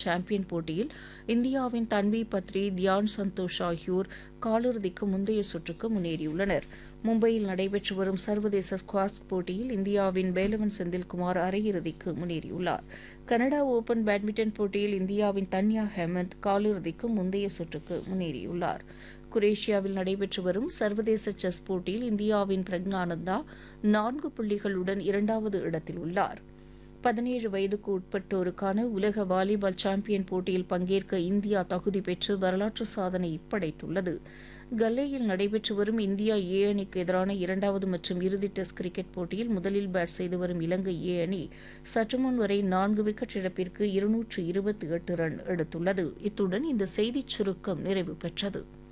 champion போட்டியில் இந்தியாவின் தன்வி பத்ரி தியான் சந்தோஷ் ஆகியோர் காலிறுதிக்கு முந்தைய சுற்றுக்கு முன்னேறியுள்ளனர் மும்பையில் நடைபெற்று வரும் சர்வதேச ஸ்குவாஷ் போட்டியில் இந்தியாவின் வேலவன் செந்தில்குமார் அரையிறுதிக்கு முன்னேறியுள்ளார் கனடா ஓபன் பேட்மிண்டன் போட்டியில் இந்தியாவின் தன்யா ஹேமந்த் காலிறுதிக்கு முந்தைய சுற்றுக்கு முன்னேறியுள்ளார் குரேஷியாவில் நடைபெற்று வரும் சர்வதேச செஸ் போட்டியில் இந்தியாவின் பிரக்னானந்தா நான்கு புள்ளிகளுடன் இரண்டாவது இடத்தில் உள்ளார் பதினேழு வயதுக்கு உட்பட்டோருக்கான உலக வாலிபால் சாம்பியன் போட்டியில் பங்கேற்க இந்தியா தகுதி பெற்று வரலாற்று சாதனை படைத்துள்ளது கல்லேயில் நடைபெற்று வரும் இந்தியா ஏ அணிக்கு எதிரான இரண்டாவது மற்றும் இறுதி டெஸ்ட் கிரிக்கெட் போட்டியில் முதலில் பேட் செய்து வரும் இலங்கை ஏ அணி சற்றுமுன் வரை நான்கு விக்கெட் இழப்பிற்கு இருநூற்று இருபத்தி எட்டு ரன் எடுத்துள்ளது இத்துடன் இந்த செய்திச் சுருக்கம் நிறைவு பெற்றது